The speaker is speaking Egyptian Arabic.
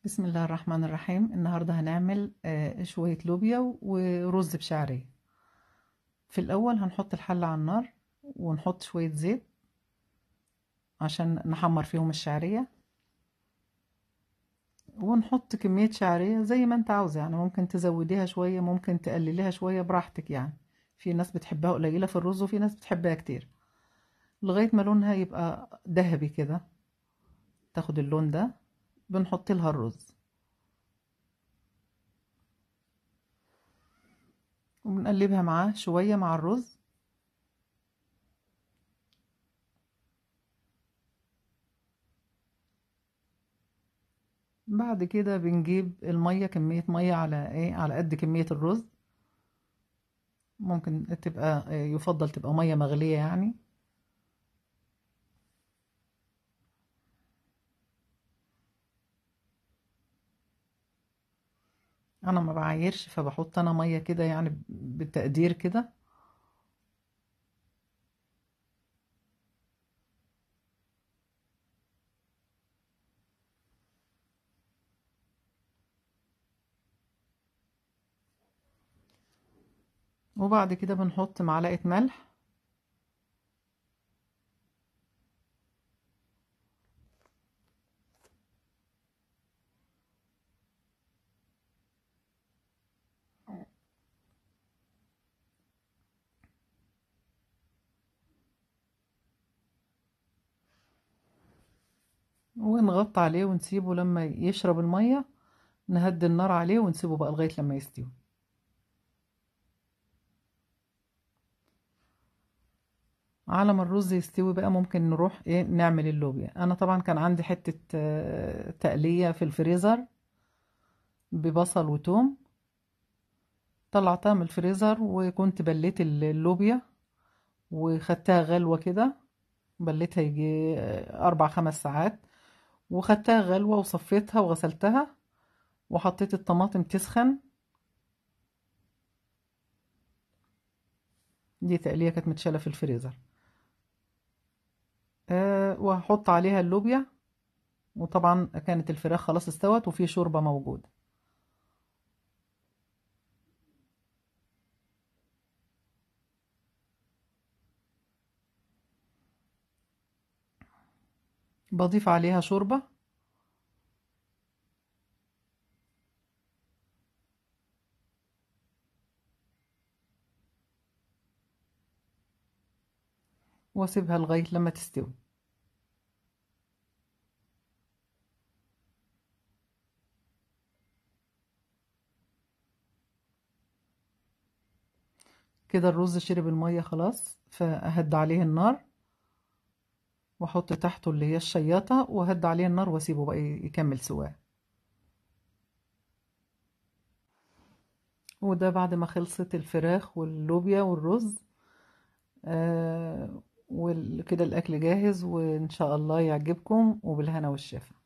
بسم الله الرحمن الرحيم النهاردة هنعمل آه، شوية لوبيا ورز بشعرية في الأول هنحط الحلة على النار ونحط شوية زيت عشان نحمر فيهم الشعرية ونحط كمية شعرية زي ما انت عاوزة يعني ممكن تزوديها شوية ممكن تقلليها شوية براحتك يعني في ناس بتحبها قليلة في الرز وفي ناس بتحبها كتير لغاية ما لونها يبقى ذهبي كده تاخد اللون ده بنحط لها الرز وبنقلبها معاه شوية مع الرز بعد كده بنجيب المية كمية مية على ايه على قد كمية الرز ممكن تبقى يفضل تبقى مية مغلية يعني انا ما بعايرش فبحط انا ميه كده يعني بالتقدير كده وبعد كده بنحط معلقه ملح ونغطي عليه ونسيبه لما يشرب المية نهدي النار عليه ونسيبه بقى لغاية لما يستوي على ما الرز يستوي بقى ممكن نروح ايه نعمل اللوبيا انا طبعا كان عندي حتة تقلية في الفريزر ببصل وتوم طلعتها من الفريزر وكنت بليت اللوبيا وخدتها غلوة كده بليتها يجي أربع خمس ساعات وخدتها غلوة وصفيتها وغسلتها وحطيت الطماطم تسخن دي تقلية كانت متشالة في الفريزر أه وهحط عليها اللوبيا وطبعا كانت الفراخ خلاص استوت وفي شوربة موجودة بضيف عليها شوربة واسيبها لغاية لما تستوي كده الرز شرب المية خلاص فأهد عليه النار واحط تحته اللي هي الشياطة وهد عليه النار واسيبه بقى يكمل سواه وده بعد ما خلصت الفراخ واللوبيا والرز آه وكده الاكل جاهز وان شاء الله يعجبكم وبالهنا والشفا